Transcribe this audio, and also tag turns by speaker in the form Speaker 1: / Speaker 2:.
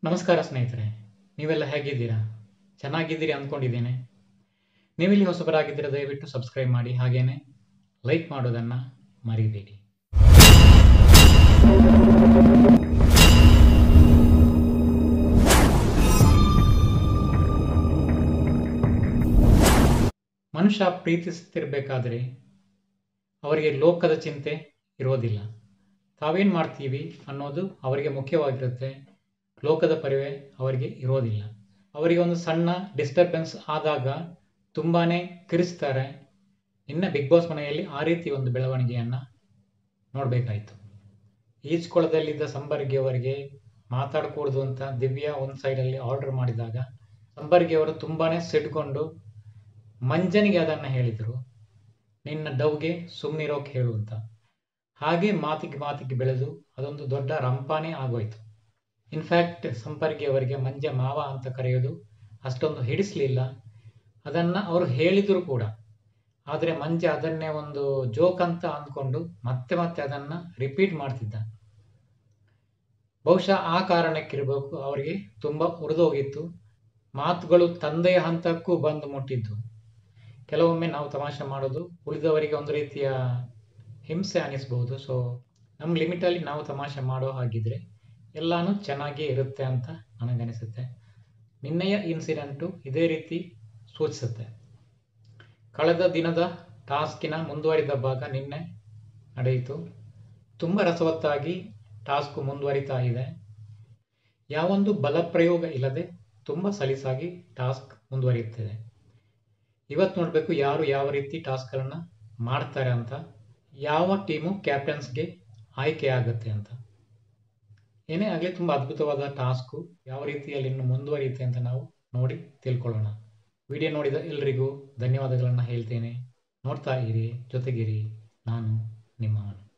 Speaker 1: ನಮಸ್ಕಾರ ಸ್ನೇಹಿತರೆ ನೀವೆಲ್ಲ ಹೇಗಿದ್ದೀರಾ ಚೆನ್ನಾಗಿದ್ದೀರಿ ಅಂದ್ಕೊಂಡಿದ್ದೇನೆ ನೀವಿಲ್ಲಿ ಹೊಸಬರಾಗಿದ್ದರೆ ದಯವಿಟ್ಟು ಸಬ್ಸ್ಕ್ರೈಬ್ ಮಾಡಿ ಹಾಗೇನೆ ಲೈಕ್ ಮಾಡೋದನ್ನು ಮರಿಬೇಡಿ ಮನುಷ್ಯ ಪ್ರೀತಿಸುತ್ತಿರಬೇಕಾದ್ರೆ ಅವರಿಗೆ ಲೋಕದ ಚಿಂತೆ ಇರೋದಿಲ್ಲ ತಾವೇನು ಮಾಡ್ತೀವಿ ಅನ್ನೋದು ಅವರಿಗೆ ಮುಖ್ಯವಾಗಿರುತ್ತೆ ಲೋಕದ ಪರಿವೆ ಅವರಿಗೆ ಇರೋದಿಲ್ಲ ಅವರಿಗೆ ಒಂದು ಸಣ್ಣ ಡಿಸ್ಟರ್ಬೆನ್ಸ್ ಆದಾಗ ತುಂಬಾ ಕಿರಿಸ್ತಾರೆ ಇನ್ನು ಬಿಗ್ ಬಾಸ್ ಮನೆಯಲ್ಲಿ ಆ ರೀತಿ ಒಂದು ಬೆಳವಣಿಗೆಯನ್ನು ನೋಡಬೇಕಾಯಿತು ಈಜ್ಕೊಳದಲ್ಲಿದ್ದ ಸಂಬರ್ಗಿ ಅವರಿಗೆ ಮಾತಾಡಕೂಡ್ದು ಅಂತ ದಿವ್ಯಾ ಒಂದು ಸೈಡಲ್ಲಿ ಆರ್ಡರ್ ಮಾಡಿದಾಗ ಸಂಬರ್ಗಿ ಅವರು ತುಂಬಾ ಸಿಡ್ಕೊಂಡು ಮಂಜನಿಗೆ ಅದನ್ನು ಹೇಳಿದರು ನಿನ್ನ ಡವ್ಗೆ ಸುಮ್ಮನಿರೋಕೆ ಹೇಳು ಅಂತ ಹಾಗೆ ಮಾತಿಗೆ ಮಾತಿಗೆ ಬೆಳೆದು ಅದೊಂದು ದೊಡ್ಡ ರಂಪಾನೇ ಆಗೋಯ್ತು ಇನ್ಫ್ಯಾಕ್ಟ್ ಸಂಪರ್ಗಿ ಅವರಿಗೆ ಮಂಜ ಮಾವ ಅಂತ ಕರೆಯೋದು ಅಷ್ಟೊಂದು ಹಿಡಿಸಲಿಲ್ಲ ಅದನ್ನು ಅವರು ಹೇಳಿದರು ಕೂಡ ಆದರೆ ಮಂಜ ಅದನ್ನೇ ಒಂದು ಜೋಕ್ ಅಂತ ಅಂದ್ಕೊಂಡು ಮತ್ತೆ ಮತ್ತೆ ಅದನ್ನು ರಿಪೀಟ್ ಮಾಡ್ತಿದ್ದ ಬಹುಶಃ ಆ ಕಾರಣಕ್ಕಿರಬೇಕು ಅವರಿಗೆ ತುಂಬ ಉರಿದೋಗಿತ್ತು ಮಾತುಗಳು ತಂದೆಯ ಹಂತಕ್ಕೂ ಬಂದು ಮುಟ್ಟಿದ್ದು ಕೆಲವೊಮ್ಮೆ ನಾವು ತಮಾಷೆ ಮಾಡೋದು ಉಳಿದವರಿಗೆ ಒಂದು ರೀತಿಯ ಹಿಂಸೆ ಅನ್ನಿಸ್ಬೋದು ಸೊ ನಮ್ಮ ಲಿಮಿಟಲ್ಲಿ ನಾವು ತಮಾಷೆ ಮಾಡೋ ಹಾಗಿದ್ರೆ ಎಲ್ಲನೂ ಚೆನ್ನಾಗೇ ಇರುತ್ತೆ ಅಂತ ನನಗನಿಸುತ್ತೆ ನಿನ್ನೆಯ ಇನ್ಸಿಡೆಂಟು ಇದೇ ರೀತಿ ಸೂಚಿಸುತ್ತೆ ಕಳೆದ ದಿನದ ಟಾಸ್ಕಿನ ಮುಂದುವರಿದ ಭಾಗ ನಿನ್ನೆ ನಡೆಯಿತು ತುಂಬ ರಸವತ್ತಾಗಿ ಟಾಸ್ಕ್ ಮುಂದುವರಿತಾ ಇದೆ ಯಾವೊಂದು ಬಲಪ್ರಯೋಗ ಇಲ್ಲದೆ ತುಂಬ ಸಲೀಸಾಗಿ ಟಾಸ್ಕ್ ಮುಂದುವರಿಯುತ್ತಿದೆ ಇವತ್ತು ನೋಡಬೇಕು ಯಾರು ಯಾವ ರೀತಿ ಟಾಸ್ಕ್ಗಳನ್ನು ಮಾಡ್ತಾರೆ ಅಂತ ಯಾವ ಟೀಮು ಕ್ಯಾಪ್ಟನ್ಸ್ಗೆ ಆಯ್ಕೆ ಆಗುತ್ತೆ ಅಂತ ಏನೇ ಆಗಲಿ ತುಂಬ ಅದ್ಭುತವಾದ ಟಾಸ್ಕು ಯಾವ ರೀತಿಯಲ್ಲಿ ಇನ್ನು ಮುಂದುವರಿಯುತ್ತೆ ಅಂತ ನಾವು ನೋಡಿ ತಿಳ್ಕೊಳ್ಳೋಣ ವಿಡಿಯೋ ನೋಡಿದ ಎಲ್ರಿಗೂ ಧನ್ಯವಾದಗಳನ್ನು ಹೇಳ್ತೇನೆ ನೋಡ್ತಾ ಇರಿ ಜೊತೆಗಿರಿ ನಾನು ನಿಮ್ಮವನು